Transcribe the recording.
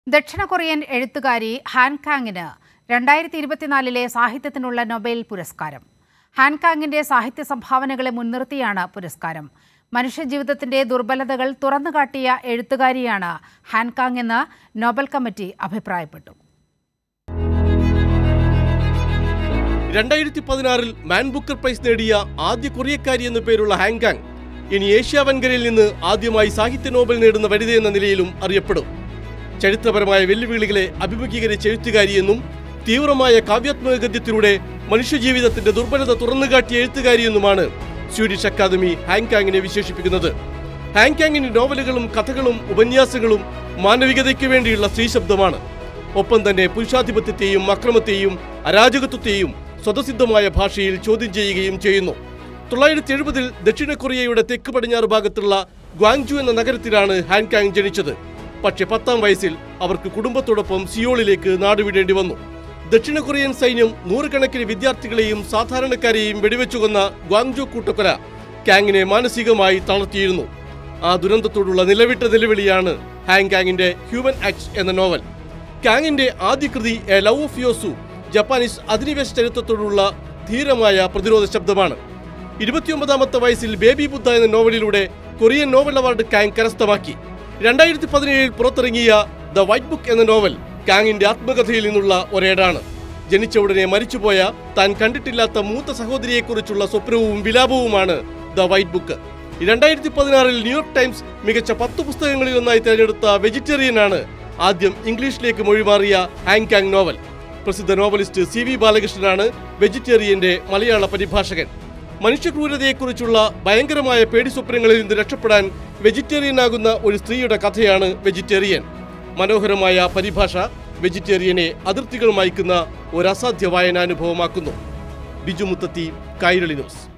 ദക്ഷിണ കൊറിയൻ എഴുത്തുകാരി ഹാൻകാങ്ങിന് രണ്ടായിരത്തി ഇരുപത്തിനാലിലെ സാഹിത്യത്തിനുള്ള നൊബേൽ പുരസ്കാരം ഹാൻകാങ്ങിന്റെ സാഹിത്യ സംഭാവനകളെ മുൻനിർത്തിയാണ് പുരസ്കാരം മനുഷ്യജീവിതത്തിന്റെ ദുർബലതകൾ തുറന്നുകാട്ടിയ എഴുത്തുകാരിയാണ് ഹാൻകാങ് എന്ന് നോബൽ കമ്മിറ്റി അഭിപ്രായപ്പെട്ടു രണ്ടായിരത്തി പതിനാറിൽ മാൻ ബുക്കർ പ്രൈസ് നേടിയ ആദ്യ കൊറിയക്കാരി എന്നു പേരുള്ള ഹാങ്കാങ് ഇനി ഏഷ്യ വൻകരയിൽ നിന്ന് ആദ്യമായി സാഹിത്യ നോബൽ നേടുന്ന വനിത എന്ന നിലയിലും അറിയപ്പെടും ചരിത്രപരമായ വെല്ലുവിളികളെ അഭിമുഖീകരിച്ച എഴുത്തുകാരിയെന്നും തീവ്രമായ കാവ്യാത്മക ഗദ്യത്തിലൂടെ മനുഷ്യജീവിതത്തിന്റെ ദുർബലത തുറന്നുകാട്ടിയ എഴുത്തുകാരിയെന്നുമാണ് സ്വീഡിഷ് അക്കാദമി ഹാങ്കാങ്ങിനെ വിശേഷിപ്പിക്കുന്നത് ഹാങ്കാങ്ങിന്റെ നോവലുകളും കഥകളും ഉപന്യാസങ്ങളും മാനവികതയ്ക്ക് വേണ്ടിയുള്ള സ്ത്രീശബ്ദമാണ് ഒപ്പം തന്നെ പുരുഷാധിപത്യത്തെയും അക്രമത്തെയും അരാജകത്വത്തെയും സ്വതസിദ്ധമായ ഭാഷയിൽ ചോദ്യം ചെയ്യുകയും ചെയ്യുന്നു തൊള്ളായിരത്തി എഴുപതിൽ ദക്ഷിണ കൊറിയയുടെ തെക്ക് പടിഞ്ഞാറ് ഭാഗത്തുള്ള ഗ്വാങ്ജു എന്ന നഗരത്തിലാണ് ഹാൻകാങ് ജനിച്ചത് പക്ഷേ പത്താം വയസ്സിൽ അവർക്ക് കുടുംബത്തോടൊപ്പം സിയോളിലേക്ക് നാടുവിടേണ്ടി വന്നു ദക്ഷിണ കൊറിയൻ സൈന്യം നൂറുകണക്കിന് വിദ്യാർത്ഥികളെയും സാധാരണക്കാരെയും വെടിവെച്ചു കൊന്ന ഗ്വാങ്ജു കൂട്ടക്കൊല കാങ്ങിനെ മാനസികമായി തളർത്തിയിരുന്നു ആ ദുരന്തത്തോടുള്ള നിലവിട്ട നിലവിളിയാണ് ഹാങ്കാങ്ങിന്റെ ഹ്യൂമൻ ആക്ട്സ് എന്ന നോവൽ കാങ്ങിന്റെ ആദ്യ കൃതി a love of Yeosu Japanese അധിനിവേശ ചരിത്രത്തോടുള്ള ധീരമായ പ്രതിരോധ ശബ്ദമാണ് ഇരുപത്തിയൊമ്പതാമത്തെ വയസ്സിൽ ബേബി ബുദ്ധ എന്ന നോവലിലൂടെ കൊറിയൻ നോവൽ അവാർഡ് കാങ് കരസ്ഥമാക്കി രണ്ടായിരത്തി പതിനേഴിൽ പുറത്തിറങ്ങിയ ദ വൈറ്റ് ബുക്ക് എന്ന നോവൽ കാങ്ങിന്റെ ആത്മകഥയിൽ നിന്നുള്ള ഒരേടാണ് ജനിച്ച ഉടനെ മരിച്ചുപോയ താൻ കണ്ടിട്ടില്ലാത്ത മൂത്ത സഹോദരിയെക്കുറിച്ചുള്ള സ്വപ്നവും വിലാപവുമാണ് ദ വൈറ്റ് ബുക്ക് രണ്ടായിരത്തി പതിനാറിൽ ന്യൂയോർക്ക് ടൈംസ് മികച്ച പത്ത് പുസ്തകങ്ങളിൽ ഒന്നായി തിരഞ്ഞെടുത്ത വെജിറ്റേറിയനാണ് ആദ്യം ഇംഗ്ലീഷിലേക്ക് മൊഴിമാറിയ ഹാങ്കാങ് നോവൽ പ്രസിദ്ധ നോവലിസ്റ്റ് സി വി ബാലകൃഷ്ണനാണ് വെജിറ്റേറിയന്റെ മലയാള പരിഭാഷകൻ മനുഷ്യക്രൂരതയെക്കുറിച്ചുള്ള ഭയങ്കരമായ പേടി സ്വപ്നങ്ങളിൽ നിന്ന് രക്ഷപ്പെടാൻ വെജിറ്റേറിയനാകുന്ന ഒരു സ്ത്രീയുടെ കഥയാണ് വെജിറ്റേറിയൻ മനോഹരമായ പരിഭാഷ വെജിറ്റേറിയനെ അതിർത്തികൾ മായ്ക്കുന്ന ഒരു അസാധ്യ വായനാനുഭവമാക്കുന്നു ബിജു മുത്തത്തി കൈരളി ന്യൂസ്